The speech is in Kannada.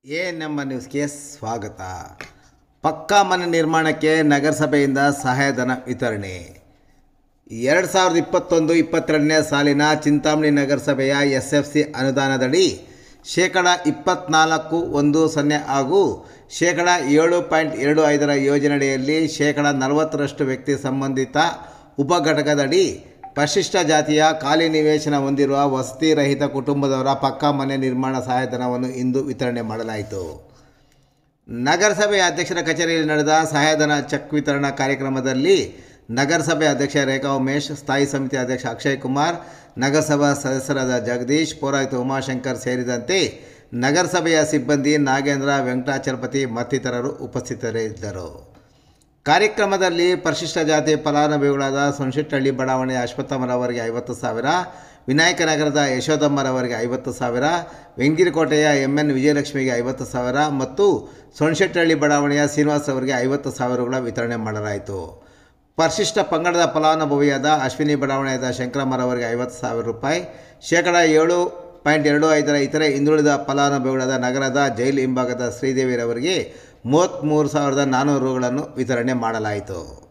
ಎ ನಮ್ಮ ನ್ಯೂಸ್ಗೆ ಸ್ವಾಗತ ಪಕ್ಕಾ ಮನೆ ನಿರ್ಮಾಣಕ್ಕೆ ನಗರಸಭೆಯಿಂದ ಸಹಾಯಧನ ವಿತರಣೆ ಎರಡು ಸಾವಿರದ ಇಪ್ಪತ್ತೊಂದು ಇಪ್ಪತ್ತೆರಡನೇ ಸಾಲಿನ ಚಿಂತಾಮಣಿ ನಗರಸಭೆಯ ಎಸ್ ಎಫ್ ಸಿ ಅನುದಾನದಡಿ ಶೇಕಡ ಇಪ್ಪತ್ನಾಲ್ಕು ಒಂದು ಸೊನ್ನೆ ಹಾಗೂ ಶೇಕಡ ಏಳು ಪಾಯಿಂಟ್ ಎರಡು ಐದರ ಯೋಜನೆಯಡಿಯಲ್ಲಿ ಶೇಕಡ ನಲವತ್ತರಷ್ಟು ವ್ಯಕ್ತಿ ಸಂಬಂಧಿತ ಉಪಘಟಕದಡಿ ಪರಿಶಿಷ್ಟ ಜಾತಿಯ ಖಾಲಿ ನಿವೇಶನ ಹೊಂದಿರುವ ವಸತಿ ರಹಿತ ಕುಟುಂಬದವರ ಪಕ್ಕಾ ಮನೆ ನಿರ್ಮಾಣ ಸಹಾಯಧನವನ್ನು ಇಂದು ವಿತರಣೆ ಮಾಡಲಾಯಿತು ನಗರಸಭೆಯ ಅಧ್ಯಕ್ಷರ ಕಚೇರಿಯಲ್ಲಿ ನಡೆದ ಸಹಾಯಧನ ಚೆಕ್ ವಿತರಣಾ ಕಾರ್ಯಕ್ರಮದಲ್ಲಿ ನಗರಸಭೆ ಅಧ್ಯಕ್ಷ ರೇಖಾ ಉಮೇಶ್ ಸ್ಥಾಯಿ ಸಮಿತಿ ಅಧ್ಯಕ್ಷ ಅಕ್ಷಯ್ ಕುಮಾರ್ ನಗರಸಭಾ ಸದಸ್ಯರಾದ ಜಗದೀಶ್ ಪೌರಾಯುಕ್ತ ಉಮಾಶಂಕರ್ ಸೇರಿದಂತೆ ನಗರಸಭೆಯ ಸಿಬ್ಬಂದಿ ನಾಗೇಂದ್ರ ವೆಂಕಟಾಚಲಪತಿ ಮತ್ತಿತರರು ಉಪಸ್ಥಿತರಿದ್ದರು ಕಾರ್ಯಕ್ರಮದಲ್ಲಿ ಪರಿಶಿಷ್ಟ ಜಾತಿ ಫಲಾನುಭವಿಗಳಾದ ಸೊಣಶೆಟ್ಟಹಳ್ಳಿ ಬಡಾವಣೆಯ ಅಶ್ವತ್ಥಮ್ಮರವರಿಗೆ ಐವತ್ತು ಸಾವಿರ ವಿನಾಯಕನಗರದ ಯಶೋಧಮ್ಮರವರಿಗೆ ಐವತ್ತು ಸಾವಿರ ವೆಂಗಿರಕೋಟೆಯ ಎಮ್ ಎನ್ ವಿಜಯಲಕ್ಷ್ಮಿಗೆ ಐವತ್ತು ಸಾವಿರ ಮತ್ತು ಸೊಣಶೆಟ್ಟಹಳ್ಳಿ ಬಡಾವಣೆಯ ಶ್ರೀನಿವಾಸ್ ಅವರಿಗೆ ಐವತ್ತು ಸಾವಿರಗಳ ವಿತರಣೆ ಮಾಡಲಾಯಿತು ಪರಿಶಿಷ್ಟ ಪಂಗಡದ ಫಲಾನುಭವಿಯಾದ ಅಶ್ವಿನಿ ಬಡಾವಣೆಯಾದ ಶಂಕರಮ್ಮರವರಿಗೆ ಐವತ್ತು ಸಾವಿರ ರೂಪಾಯಿ ಶೇಕಡ ಏಳು ಪಾಯಿಂಟ್ ಎರಡು ಐದರ ಇತರೆ ಹಿಂದುಳಿದ ಫಲಾನುಭವಿಗಳಾದ ನಗರದ ಜೈಲ್ ಹಿಂಭಾಗದ ಶ್ರೀದೇವಿರವರಿಗೆ ಮೂವತ್ತ್ಮೂರು ಸಾವಿರದ ನಾನ್ನೂರು ರುಗಳನ್ನು ವಿತರಣೆ ಮಾಡಲಾಯಿತು